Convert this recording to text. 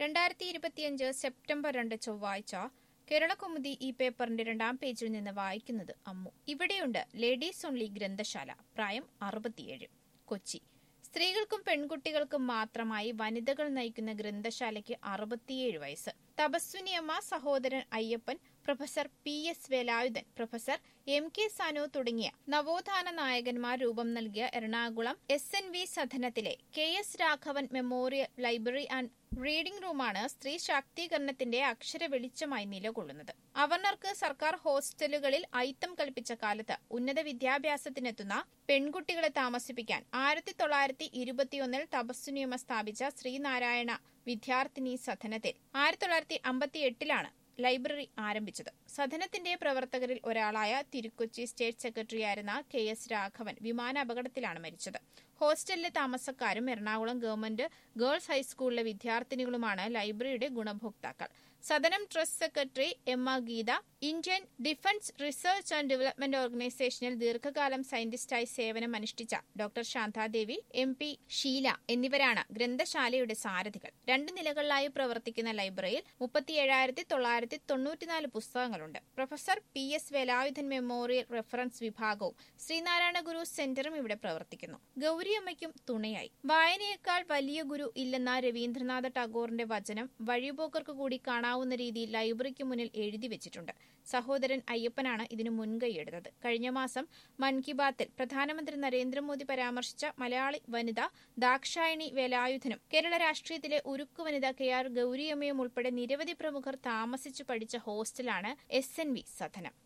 രണ്ടായിരത്തി ഇരുപത്തിയഞ്ച് സെപ്റ്റംബർ രണ്ട് ചൊവ്വാഴ്ച കേരളകൗമുദി ഈ പേപ്പറിന്റെ രണ്ടാം പേജിൽ നിന്ന് വായിക്കുന്നത് അമ്മു ഇവിടെയുണ്ട് ലേഡീസ് ഓൺലി ഗ്രന്ഥശാല പ്രായം അറുപത്തിയേഴ് കൊച്ചി സ്ത്രീകൾക്കും പെൺകുട്ടികൾക്കും മാത്രമായി വനിതകൾ നയിക്കുന്ന ഗ്രന്ഥശാലയ്ക്ക് അറുപത്തിയേഴ് വയസ്സ് Thapaswini Amma Sahodaran Ayyappan professor P S Velayudhan professor M K Sanu തുടങ്ങിയ നവോത്ഥാന നായകന്മാർ രൂപം നൽകിയ എറണാകുളം എസ് എൻ വി സദനത്തിലെ K S Raghavan memorial library and reading റൂമാണ് സ്ത്രീ ശാക്തീകരണത്തിന്റെ അക്ഷര വെളിച്ചമായി നിലകൊള്ളുന്നത് അവർണർക്ക് സർക്കാർ ഹോസ്റ്റലുകളിൽ അയിത്തം കൽപ്പിച്ച കാലത്ത് ഉന്നത വിദ്യാഭ്യാസത്തിനെത്തുന്ന പെൺകുട്ടികളെ താമസിപ്പിക്കാൻ ആയിരത്തി തൊള്ളായിരത്തി ഇരുപത്തിയൊന്നിൽ തപസ്സുനിയമ സ്ഥാപിച്ച ശ്രീനാരായണ വിദ്യാർത്ഥിനി സദനത്തിൽ ആയിരത്തി തൊള്ളായിരത്തി അമ്പത്തി എട്ടിലാണ് ലൈബ്രറി ആരംഭിച്ചത് സദനത്തിന്റെ പ്രവർത്തകരിൽ ഒരാളായ തിരുക്കൊച്ചി സ്റ്റേറ്റ് സെക്രട്ടറിയായിരുന്ന കെ എസ് രാഘവൻ വിമാന അപകടത്തിലാണ് മരിച്ചത് ഹോസ്റ്റലിലെ താമസക്കാരും എറണാകുളം ഗവൺമെന്റ് ഗേൾസ് ഹൈസ്കൂളിലെ വിദ്യാർത്ഥിനികളുമാണ് ലൈബ്രറിയുടെ ഗുണഭോക്താക്കൾ Sadanam trust secretary M R Geetha Indian defence research and development ഓർഗനൈസേഷനിൽ ദീർഘകാലം സയന്റിസ്റ്റായി സേവനം അനുഷ്ഠിച്ച doctor Shanthadevi M P Sheela എന്നിവരാണ് ഗ്രന്ഥശാലയുടെ സാരഥികൾ രണ്ട് നിലകളിലായി പ്രവർത്തിക്കുന്ന ലൈബ്രറിയിൽ മുപ്പത്തിയേഴായിരത്തി തൊള്ളായിരത്തി തൊണ്ണൂറ്റിനാല് പുസ്തകങ്ങളുണ്ട് professor P S Velayudhan memorial reference വിഭാഗവും ശ്രീനാരായണ ഗുരു സെന്ററും ഇവിടെ പ്രവർത്തിക്കുന്നു ഗൌരിയമ്മയ്ക്കും തുണയായി വായനയേക്കാൾ വലിയ ഗുരു ഇല്ലെന്ന രവീന്ദ്രനാഥ ടാഗോറിന്റെ വചനം വഴിപോക്കർക്ക് കൂടി കാണാവുന്ന രീതിയിൽ ലൈബ്രറിക്ക് മുന്നിൽ എഴുതി വെച്ചിട്ടുണ്ട് സഹോദരൻ അയ്യപ്പനാണ് ഇതിനു മുൻകൈയെടുത്തത് കഴിഞ്ഞ മാസം മൻ കി ബാത്തിൽ പ്രധാനമന്ത്രി നരേന്ദ്രമോദി പരാമർശിച്ച മലയാളി വനിത ദാക്ഷായണി വേലായുധനും കേരള രാഷ്ട്രീയത്തിലെ ഉരുക്കു വനിത കെ ആർ ഗൌരിയമ്മയും ഉൾപ്പെടെ നിരവധി പ്രമുഖർ താമസിച്ചു പഠിച്ച ഹോസ്റ്റലാണ് എസ് എൻ വി സദനം